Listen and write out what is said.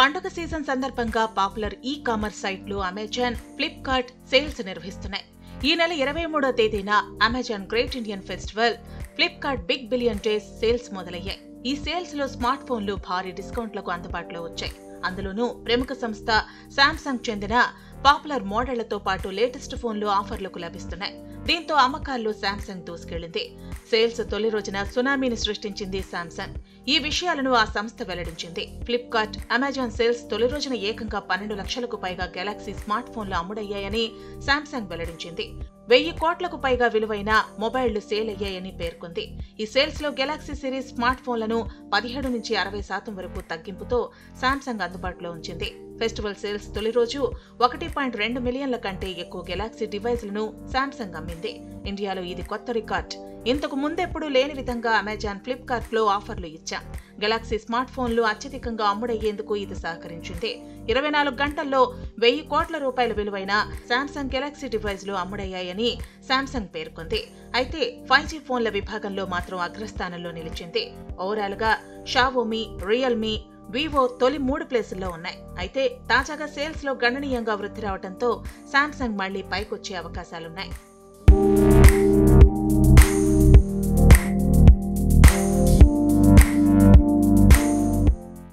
పండుగ సీజన్ సందర్భంగా popular e commerce సైట్లు అమెజాన్ ఫ్లిప్కార్ట్ సేల్స్ నిర్వహిస్తున్నాయి ఈ నెల ఇరవై మూడో తేదీన Amazon great Indian festival Flipkart big billion days sales మొదలయ్యాయి ఈ సేల్స్ లో స్మార్ట్ ఫోన్లు భారీ డిస్కౌంట్లకు అందుబాటులో వచ్చాయి అందులోనూ ప్రముఖ సంస్థ శాంసంగ్ చెందిన పాపులర్ మోడళ్లతో పాటు లేటెస్ట్ ఫోన్లు ఆఫర్లకు లభిస్తున్నాయి దీంతో అమ్మకాల్లో శాంసంగ్ దూసుకెళ్లింది సేల్స్ తొలి రోజున సునామీని సృష్టించింది శాంసంగ్ ఈ విషయాలను ఆ సంస్థ వెల్లడించింది ఫ్లిప్కార్ట్ అమెజాన్ సేల్స్ తొలి రోజున ఏకంగా పన్నెండు లక్షలకు పైగా గెలాక్సీ స్మార్ట్ ఫోన్లు అమ్ముడయ్యాయని శాంసంగ్ వెల్లడించింది వెయ్యి కోట్లకు పైగా విలువైన మొబైళ్లు సేల్ అయ్యాయని పేర్కొంది ఈ సేల్స్ లో గెలాక్సీ సిరీస్ స్మార్ట్ ఫోన్లను పదిహేడు నుంచి అరవై శాతం వరకు తగ్గింపుతో శాంసంగ్ అందుబాటులో ఉంచింది ఫెస్టివల్ సేల్స్ తొలి రోజు ఒకటి పాయింట్ రెండు మిలియన్ల కంటే ఎక్కువ గెలాక్సీ డివైస్లను శాంసంగ్ అమ్మింది ఇండియాలో ఇది కొత్త రికార్డ్ ఇంతకు ముందెప్పుడూ లేని విధంగా అమెజాన్ ఫ్లిప్కార్ట్ లో ఆఫర్లు ఇచ్చాం గెలాక్సీ స్మార్ట్ ఫోన్లు అత్యధికంగా అమ్ముడయ్యేందుకు ఇది సహకరించింది ఇరవై నాలుగు గంటల్లో వెయ్యి కోట్ల రూపాయల విలువైన శాంసంగ్ గెలాక్సీ డివైస్లు అమ్ముడయ్యాయని శాంసంగ్ పేర్కొంది అయితే ఫైవ్ జీ ఫోన్ల విభాగంలో మాత్రం అగ్రస్థానంలో నిలిచింది ఓవరాల్ గా షావోమి రియల్మీ వివో తొలి మూడు ప్లేసుల్లో ఉన్నాయి అయితే తాజాగా సేల్స్ లో గణనీయంగా వృద్ధి రావడంతో శాంసంగ్ మళ్లీ పైకొచ్చే అవకాశాలున్నాయి